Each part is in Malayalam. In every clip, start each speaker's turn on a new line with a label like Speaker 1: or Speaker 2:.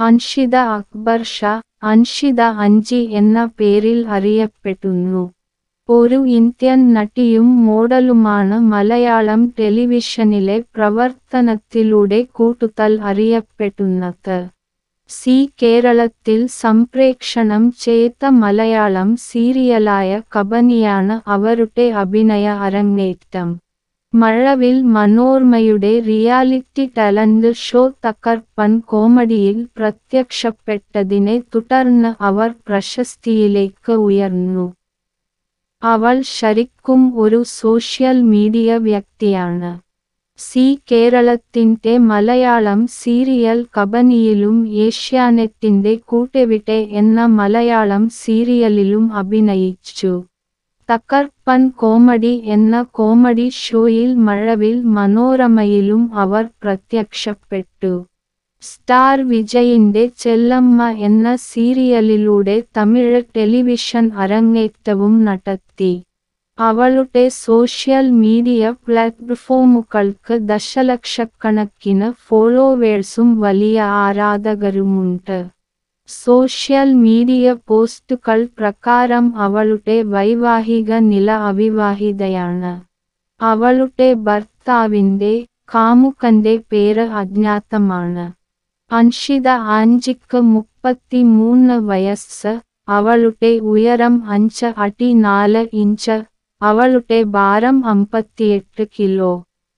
Speaker 1: അൻഷിത അക്ബർ ഷാ അൻഷിത അഞ്ചി എന്ന പേരിൽ അറിയപ്പെടുന്നു ഒരു ഇന്ത്യൻ നടിയും മോഡലുമാണ് മലയാളം ടെലിവിഷനിലെ പ്രവർത്തനത്തിലൂടെ കൂടുതൽ അറിയപ്പെടുന്നത് സി കേരളത്തിൽ സംപ്രേക്ഷണം ചെയ്ത മലയാളം സീരിയലായ കബനിയാണ് അവരുടെ അഭിനയ അരങ്ങേറ്റം മഴവിൽ മനോർമയുടെ റിയാലിറ്റി ടാലന്റ് ഷോ തകർപ്പൻ കോമഡിയിൽ പ്രത്യക്ഷപ്പെട്ടതിനെ തുടർന്ന് അവർ പ്രശസ്തിയിലേക്ക് ഉയർന്നു അവൾ ശരിക്കും ഒരു സോഷ്യൽ മീഡിയ വ്യക്തിയാണ് സി കേരളത്തിന്റെ മലയാളം സീരിയൽ കബനിയിലും ഏഷ്യാനെറ്റിന്റെ കൂട്ടെവിടെ എന്ന മലയാളം സീരിയലിലും അഭിനയിച്ചു തകർപ്പൻ കോമഡി എന്ന കോമഡി ഷോയിൽ മഴവിൽ മനോരമയിലും അവർ പ്രത്യക്ഷപ്പെട്ടു സ്റ്റാർ വിജയിന്റെ ചെല്ലമ്മ എന്ന സീരിയലിലൂടെ തമിഴ് ടെലിവിഷൻ അരങ്ങേറ്റവും നടത്തി അവളുടെ സോഷ്യൽ മീഡിയ പ്ലാറ്റ്ഫോമുകൾക്ക് ദശലക്ഷക്കണക്കിന് ഫോളോവേഴ്സും വലിയ ആരാധകരുമുണ്ട് സോഷ്യൽ മീഡിയ പോസ്റ്റുകൾ പ്രകാരം അവളുടെ വൈവാഹിക നില അവിവാഹിതയാണ് അവളുടെ ഭർത്താവിന്റെ കാമുകന്റെ പേര് അജ്ഞാതമാണ് അൻഷിത ആഞ്ചിക്ക് മുപ്പത്തി മൂന്ന് വയസ്സ് അവളുടെ ഉയരം അഞ്ച് അടി നാല് ഇഞ്ച് അവളുടെ ഭാരം അമ്പത്തിയെട്ട് കിലോ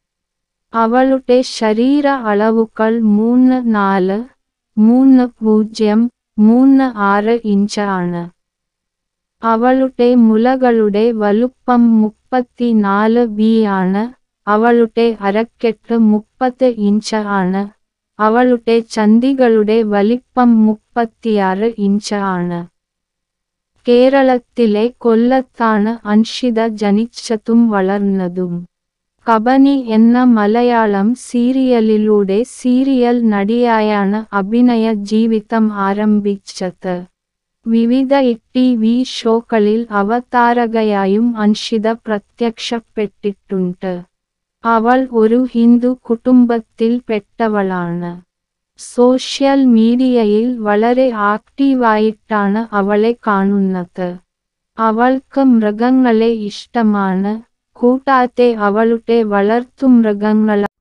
Speaker 1: അവളുടെ ശരീര അളവുകൾ മൂന്ന് നാല് മൂന്ന് പൂജ്യം മൂന്ന് ആറ് ഇഞ്ച് ആണ് അവളുടെ മുലകളുടെ വലുപ്പം മുപ്പത്തി നാല് ബി ആണ് അവളുടെ അരക്കെട്ട് മുപ്പത് ഇഞ്ച് ആണ് അവളുടെ ചന്തികളുടെ വലിപ്പം മുപ്പത്തിയാറ് ഇഞ്ച് ആണ് കേരളത്തിലെ കൊല്ലത്താണ് അൻഷിത ജനിച്ചതും വളർന്നതും കബനി എന്ന മലയാളം സീരിയലിലൂടെ സീരിയൽ നടിയായാണ് അഭിനയ ജീവിതം ആരംഭിച്ചത് വിവിധ ടി വി ഷോകളിൽ അവതാരകയായും അൻഷിത പ്രത്യക്ഷപ്പെട്ടിട്ടുണ്ട് അവൾ ഒരു ഹിന്ദു കുടുംബത്തിൽ പെട്ടവളാണ് സോഷ്യൽ മീഡിയയിൽ വളരെ ആക്റ്റീവായിട്ടാണ് അവളെ കാണുന്നത് അവൾക്ക് മൃഗങ്ങളെ ഇഷ്ടമാണ് കൂടാതെ അവളുടെ വളർത്തുമൃഗങ്ങളായ